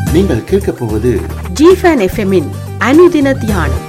நீங்கள் கேட்கப் போவது ஜிஃபன் எஃப்எம்மின் அனுதின தியானம்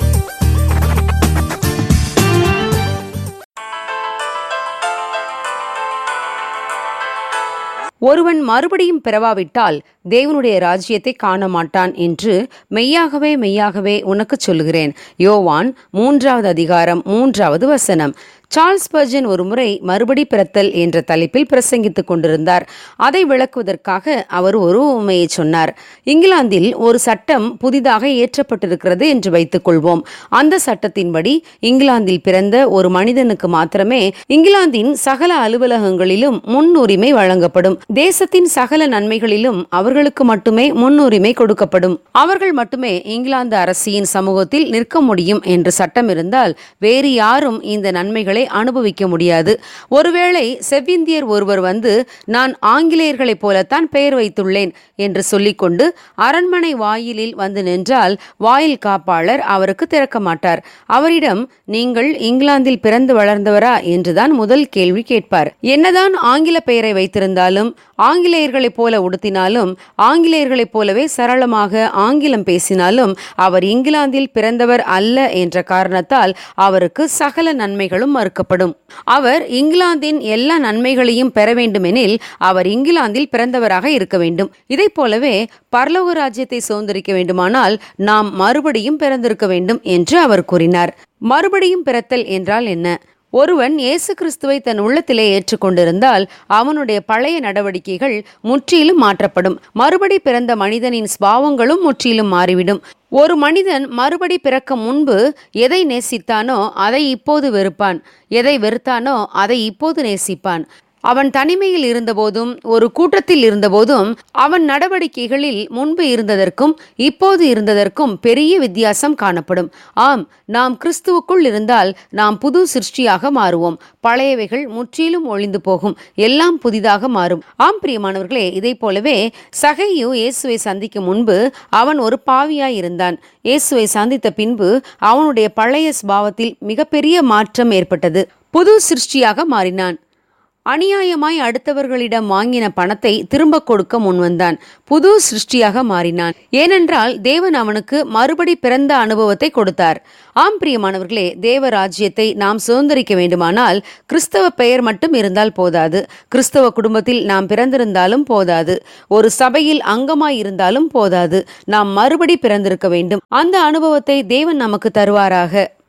ஒருவன் மறுபடியும் பிறவாவிட்டால் தேவனுடைய ராஜ்யத்தை காண மாட்டான் என்று மெய்யாகவே மெய்யாகவே உனக்குச் சொல்லுகிறேன் யோவான் மூன்றாவது அதிகாரம் மூன்றாவது வசனம் சார்ல்ஸ் பர்ஜன் ஒருமுறை மறுபடி பிறத்தல் என்ற தலைப்பில் பிரசங்கித்துக் கொண்டிருந்தார் அதை விளக்குவதற்காக அவர் ஒரு உண்மையை சொன்னார் இங்கிலாந்தில் ஒரு சட்டம் புதிதாக இயற்றப்பட்டிருக்கிறது என்று வைத்துக் கொள்வோம் அந்த சட்டத்தின்படி இங்கிலாந்தில் பிறந்த ஒரு மனிதனுக்கு மாத்திரமே இங்கிலாந்தின் சகல அலுவலகங்களிலும் முன்னுரிமை வழங்கப்படும் தேசத்தின் சகல நன்மைகளிலும் அவர்களுக்கு மட்டுமே முன்னுரிமை கொடுக்கப்படும் அவர்கள் மட்டுமே இங்கிலாந்து அரசியின் சமூகத்தில் நிற்க முடியும் என்று சட்டம் இருந்தால் வேறு யாரும் இந்த நன்மைகளை அனுபவிக்க முடியாது ஒருவேளை செவ்விந்தியர் ஒருவர் வந்து நான் ஆங்கிலேயர்களைப் போலத்தான் பெயர் வைத்துள்ளேன் என்று சொல்லிக்கொண்டு அரண்மனை வாயிலில் வந்து நின்றால் வாயில் காப்பாளர் அவருக்கு திறக்க மாட்டார் அவரிடம் நீங்கள் இங்கிலாந்தில் பிறந்து வளர்ந்தவரா என்றுதான் முதல் கேள்வி கேட்பார் என்னதான் ஆங்கில பெயரை வைத்திருந்தாலும் ஆங்கிலேயர்களைப் போல உடுத்தினாலும் ஆங்கிலேயர்களைப் போலவே சரளமாக ஆங்கிலம் பேசினாலும் அவர் இங்கிலாந்தில் பிறந்தவர் அல்ல என்ற காரணத்தால் அவருக்கு சகல நன்மைகளும் மறுக்கப்படும் அவர் இங்கிலாந்தின் எல்லா நன்மைகளையும் பெற வேண்டுமெனில் அவர் இங்கிலாந்தில் பிறந்தவராக இருக்க வேண்டும் இதைப் போலவே பரலோக ராஜ்யத்தை சுதந்திரிக்க வேண்டுமானால் நாம் மறுபடியும் பிறந்திருக்க வேண்டும் என்று அவர் கூறினார் மறுபடியும் பிறத்தல் என்றால் என்ன ஒருவன் இயேசு கிறிஸ்துவை தன் உள்ளத்திலே ஏற்றுக்கொண்டிருந்தால் அவனுடைய பழைய நடவடிக்கைகள் முற்றிலும் மாற்றப்படும் மறுபடி பிறந்த மனிதனின் ஸ்பாவங்களும் முற்றிலும் மாறிவிடும் ஒரு மனிதன் மறுபடி பிறக்க முன்பு எதை நேசித்தானோ அதை இப்போது வெறுப்பான் எதை வெறுத்தானோ அதை இப்போது நேசிப்பான் அவன் தனிமையில் இருந்தபோதும் ஒரு கூட்டத்தில் இருந்தபோதும் அவன் நடவடிக்கைகளில் முன்பு இருந்ததற்கும் இப்போது இருந்ததற்கும் பெரிய வித்தியாசம் காணப்படும் ஆம் நாம் கிறிஸ்துவுக்குள் இருந்தால் நாம் புது சிருஷ்டியாக மாறுவோம் பழையவைகள் முற்றிலும் ஒளிந்து போகும் எல்லாம் புதிதாக மாறும் ஆம் பிரியமானவர்களே இதை போலவே சகையு இயேசுவை சந்திக்கும் முன்பு அவன் ஒரு பாவியாய் இருந்தான் இயேசுவை சந்தித்த பின்பு அவனுடைய பழைய ஸ்பாவத்தில் மிகப்பெரிய மாற்றம் ஏற்பட்டது புது சிருஷ்டியாக மாறினான் அநியாயமாய் அடுத்தவர்களிடம் வாங்கின பணத்தை திரும்ப கொடுக்க முன்வந்தான் புது சிருஷ்டியாக மாறினான் ஏனென்றால் தேவன் அவனுக்கு மறுபடி பிறந்த அனுபவத்தை கொடுத்தார் ஆம் பிரியமானவர்களே தேவ ராஜ்யத்தை நாம் சுதந்திரிக்க வேண்டுமானால் கிறிஸ்தவ பெயர் மட்டும் இருந்தால் போதாது கிறிஸ்தவ குடும்பத்தில் நாம் பிறந்திருந்தாலும் போதாது ஒரு சபையில் அங்கமாய் இருந்தாலும் போதாது நாம் மறுபடி பிறந்திருக்க வேண்டும் அந்த அனுபவத்தை தேவன் நமக்கு தருவாராக